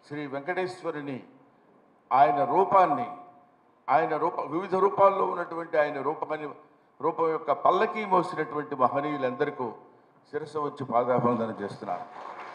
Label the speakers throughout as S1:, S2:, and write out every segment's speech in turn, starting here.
S1: శ్రీ వెంకటేశ్వరుని ఆయన రూపాన్ని ఆయన రూప వివిధ రూపాల్లో ఉన్నటువంటి ఆయన రూపమని రూపం యొక్క పల్లకి మోసినటువంటి మహనీయులందరికీ శిరస్సు వచ్చి పాదాభివందన చేస్తున్నాను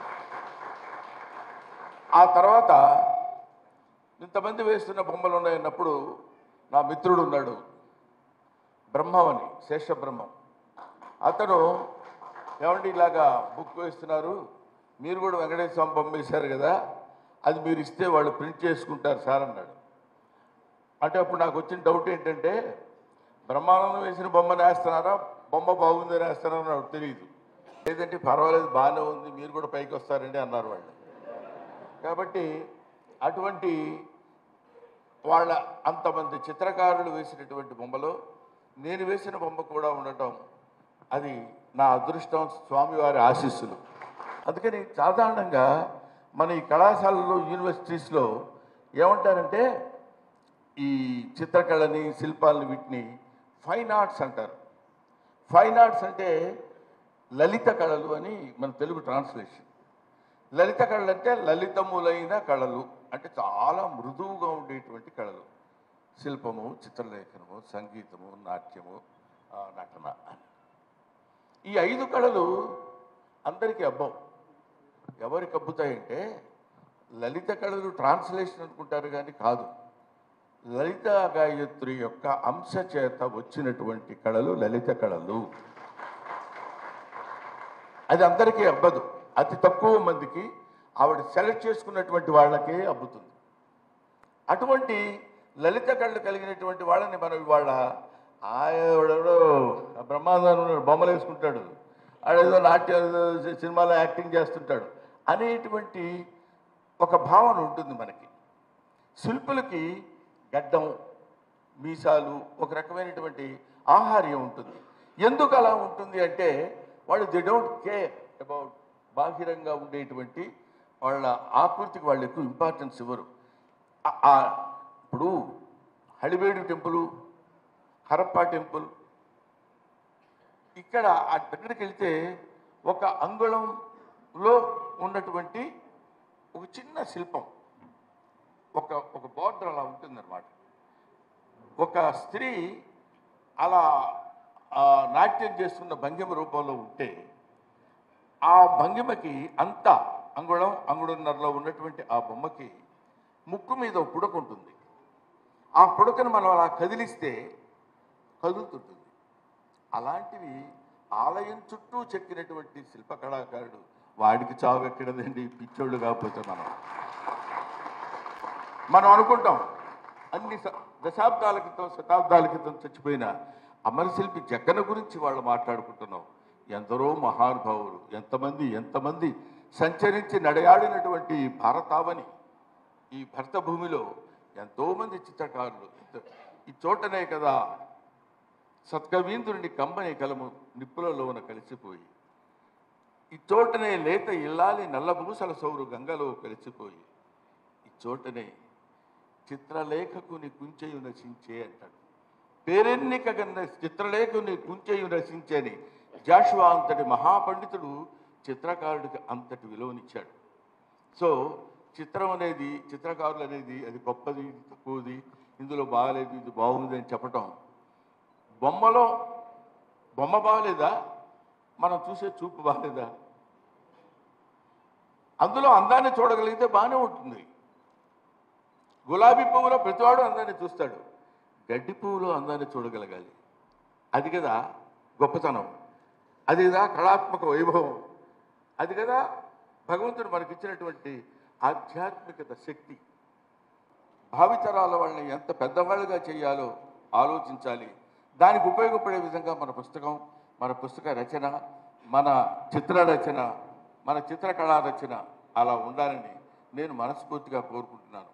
S1: ఆ తర్వాత ఇంతమంది వేస్తున్న బొమ్మలు ఉన్నాయన్నప్పుడు నా మిత్రుడు ఉన్నాడు బ్రహ్మమని శేషబ్రహ్మం అతను ఏమంటే ఇలాగా బుక్ వేస్తున్నారు మీరు కూడా వెంకటేశ్వర స్వామి బొమ్మ వేశారు కదా అది మీరు ఇస్తే వాళ్ళు ప్రింట్ చేసుకుంటారు సార్ అన్నాడు అంటే అప్పుడు నాకు వచ్చిన డౌట్ ఏంటంటే బ్రహ్మానందం వేసిన బొమ్మను వేస్తున్నారా బొమ్మ బాగుందని వేస్తున్నారా నాకు తెలియదు లేదంటే పర్వాలేదు బాగానే ఉంది మీరు కూడా పైకి వస్తారండి అన్నారు వాళ్ళు కాబట్టి అటువంటి వాళ్ళ అంతమంది చిత్రకారులు వేసినటువంటి బొమ్మలో నేను వేసిన బొమ్మ కూడా ఉండటం అది నా అదృష్టం స్వామివారి ఆశీస్సులు అందుకని సాధారణంగా మన ఈ కళాశాలలో యూనివర్సిటీస్లో ఏమంటారంటే ఈ చిత్రకళని శిల్పాలని వీటిని ఫైన్ ఆర్ట్స్ అంటారు ఫైన్ ఆర్ట్స్ అంటే లలిత కళలు అని మన తెలుగు ట్రాన్స్లేషన్ లలిత కళలు అంటే లలితములైన కళలు అంటే చాలా మృదువుగా ఉండేటువంటి కళలు శిల్పము చిత్రలేఖనము సంగీతము నాట్యము ఆ, నటన ఈ ఐదు కళలు అందరికీ అబ్బం ఎవరికి అబ్బుతాయంటే లలిత కళలు ట్రాన్స్లేషన్ అనుకుంటారు కానీ కాదు లలిత గాయత్రి యొక్క అంశ చేత వచ్చినటువంటి కళలు లలిత కళలు అది అందరికీ అబ్బదు అతి తక్కువ మందికి ఆవిడ సెలెక్ట్ చేసుకున్నటువంటి వాళ్ళకే అబ్బుతుంది అటువంటి లలిత కళ్ళు కలిగినటువంటి వాళ్ళని మనం ఇవాళ ఆవిడెవడో బ్రహ్మాండం బొమ్మలు వేసుకుంటాడు ఆడేదో నాట్య సినిమాలో యాక్టింగ్ చేస్తుంటాడు అనేటువంటి ఒక భావన ఉంటుంది మనకి శిల్పులకి గడ్డం మీసాలు ఒక రకమైనటువంటి ఆహార్యం ఉంటుంది ఎందుకు అలా ఉంటుంది అంటే వాళ్ళు ది డోంట్ కేర్ అబౌట్ బాహిరంగా ఉండేటువంటి వాళ్ళ ఆకృతికి వాళ్ళు ఎక్కువ ఇంపార్టెన్స్ ఇవ్వరు ఆ- ఆ ఇప్పుడు హళిబేడు టెంపుల్ హరప్పా టెంపుల్ ఇక్కడ ఆ దగ్గరికి వెళ్తే ఒక అంగుళంలో ఉన్నటువంటి ఒక చిన్న శిల్పం ఒక ఒక బార్డర్ అలా ఉంటుందన్నమాట ఒక స్త్రీ అలా ఆ, నాట్యం చేస్తున్న భంగిమ రూపంలో ఉంటే ఆ భంగిమకి అంత అంగుళం అంగుళన్నరలో ఉన్నటువంటి ఆ బొమ్మకి ముక్కు మీద ఒక పుడక ఉంటుంది ఆ పుడకను మనం అలా కదిలిస్తే కదులుతుంటుంది అలాంటివి ఆలయం చుట్టూ చెక్కినటువంటి శిల్ప కళాకారుడు వాడికి చావు ఎక్కడదండి పిచ్చోళ్ళు కాకపోతే మనం మనం అనుకుంటాం అన్ని స- దశాబ్దాల క్రితం శతాబ్దాల క్రితం చచ్చిపోయిన అమరశిల్పి జగ్గన గురించి వాళ్ళు మాట్లాడుకుంటున్నాం ఎందరో మహానుభావులు ఎంతమంది ఎంతమంది సంచరించి నడయాడినటువంటి ఈ భారతావని ఈ భరత భూమిలో ఎంతోమంది చిత్రకారులు ఎంతో- ఈ చోటనే కదా సత్కవీంద్రుని కమ్మని కలము నిప్పులలోన కలిసిపోయి ఈ చోటనే లేత ఇల్లాలి నల్లబూసల సౌరు గంగలో కలిసిపోయి ఈ చోటనే చిత్రలేఖకుని కుంచెయు నశించే అంటాడు పేరెన్నిక కన్న చిత్రలేఖుని కుంచెయు నశించేని జాషువా అంతటి మహాపండితుడు చిత్రకారుడికి అంతటి విలువనిచ్చాడు సో చిత్రం అనేది చిత్రకారులు అనేది అది గొప్పది ఇది తక్కువది ఇందులో బాగలేదు ఇది బాగుంది అని చెప్పటం బొమ్మలో బొమ్మ బాగలేదా మనం చూసే చూపు బాగలేదా అందులో అందాన్ని చూడగలిగితే బాగానే ఉంటుంది గులాబీ పువ్వులో ప్రతివాడు అందాన్ని చూస్తాడు గడ్డి పువ్వులో అందాన్ని చూడగలగాలి అది కదా గొప్పతనం అది కదా కళాత్మక వైభవం అది కదా భగవంతుడు మనకిచ్చినటువంటి ఆధ్యాత్మికత శక్తి భావితరాల వాళ్ళని ఎంత పెద్దవాళ్ళుగా చేయాలో ఆలోచించాలి దానికి ఉపయోగపడే విధంగా మన పుస్తకం మన పుస్తక రచన మన చిత్ర రచన మన చిత్రకళా రచన అలా ఉండాలని నేను మనస్ఫూర్తిగా కోరుకుంటున్నాను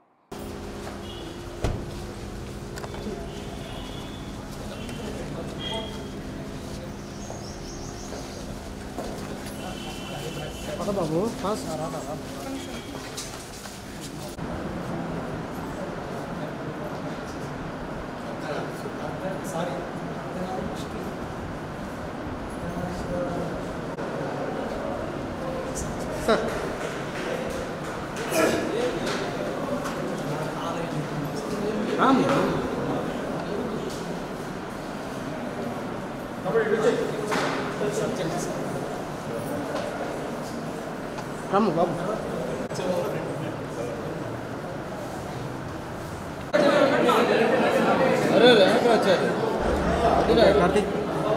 S2: పద బాబు ఫాస్ట్ సార్ రమ్ము బాబు కార్తీక్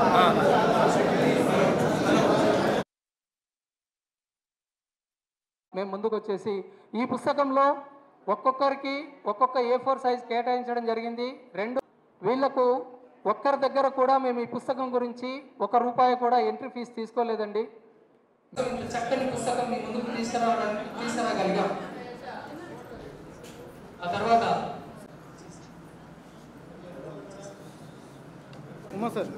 S3: మేము ముందుకు వచ్చేసి ఈ పుస్తకంలో ఒక్కొక్కరికి ఒక్కొక్క ఏ ఫోర్ సైజ్ కేటాయించడం జరిగింది రెండు వీళ్లకు ఒక్కరి దగ్గర కూడా మేము ఈ పుస్తకం గురించి ఒక రూపాయి కూడా ఎంట్రీ ఫీజు తీసుకోలేదండి చక్కని పుస్తకం మీ ముందుకు తీసుకురావడానికి తీసుకురాగలిగాం ఆ తర్వాత
S2: ఉమా సార్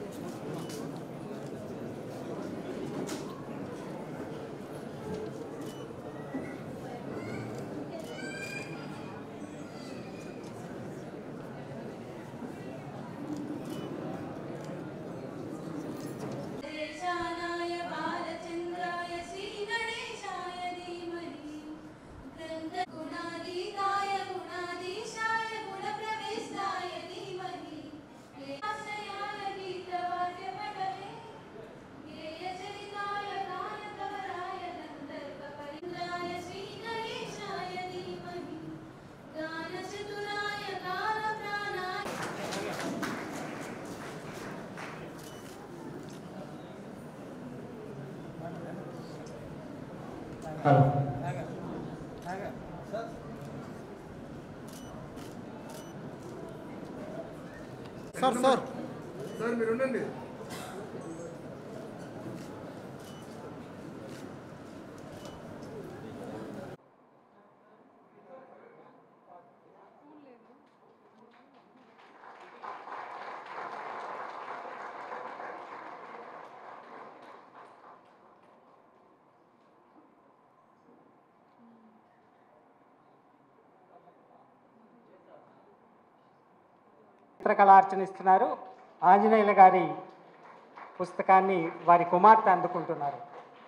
S4: गणेशानाय बालचन्द्राय श्रीगणेशाय धीमहि ग्रन्थ गुणातीताय गुणाधीशाय गुणप्रविष्टाय धीमहि आश्रयाय गीतवाद्यपटले गेयचरिताय गायकवराय गन्धर्वपरिन्द्राय श्रीगणेशाय धीमहि गानचतुराय गानप्राणाय
S2: సార్ సార్
S3: చిత్రకళార్చన ఇస్తున్నారు ఆంజనేయుల గారి పుస్తకాన్ని వారి కుమార్తె అందుకుంటున్నారు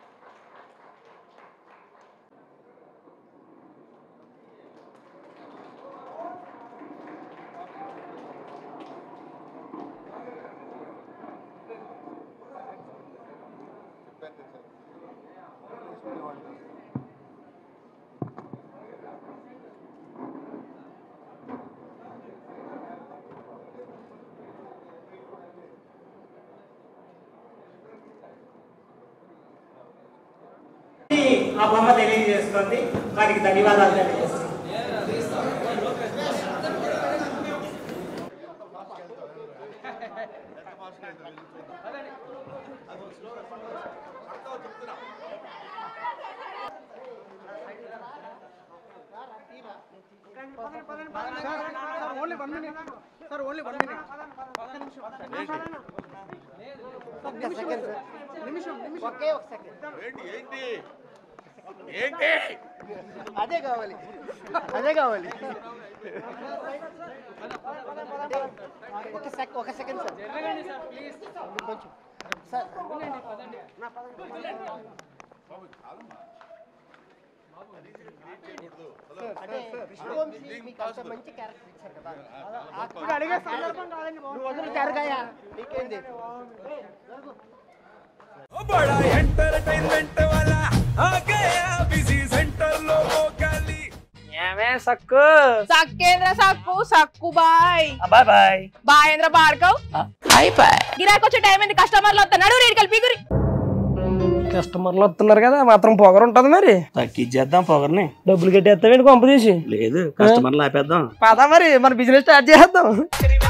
S3: ఆ బొమ్మ తెలియజేస్తుంది వారికి ధన్యవాదాలు తెలియజేస్తుంది
S2: sir only one minute sir only one minute ఒక్క నిమిషం ఒక్క సెకండ్ సార్ నిమిషం నిమిషం ఒకే ఒక సెకండ్
S1: ఏంటి ఏంటి
S2: అదే కావాలి అదే కావాలి ఒక సెక్ ఒక సెకండ్ సార్ కొంచెం సార్ అంటే విష్ణువంశీ మీకు అంత మంచి క్యారెక్టర్ ఇచ్చారు కదా అప్పుడు అడిగే సందర్భం కాదండి నువ్వు వదిలి జరగాయా నీకేంది
S5: बड़ा एंटरटेनमेंट वाला आ गया बिजी सेंटर लोगों का ली
S6: ఏమే సక్కు
S7: సక్కేంద్ర సక్కు సక్కు బాయ్
S6: బాయ్ బాయ్
S7: బాయేంద్ర భార్గవ్ గిరాకి వచ్చే టైం ఏంది కస్టమర్లు వస్తున్నాడు రేడికల్ కలిపి
S6: కస్టమర్లు వస్తున్నారు కదా మాత్రం పొగరు ఉంటది మరి
S8: తగ్గించేద్దాం పొగర్ని
S6: డబ్బులు కట్టేస్తావేంటి కొంప తీసి
S8: లేదు కస్టమర్లు ఆపేద్దాం
S6: పదా మరి మన బిజినెస్ స్టార్ట్ చేద్దాం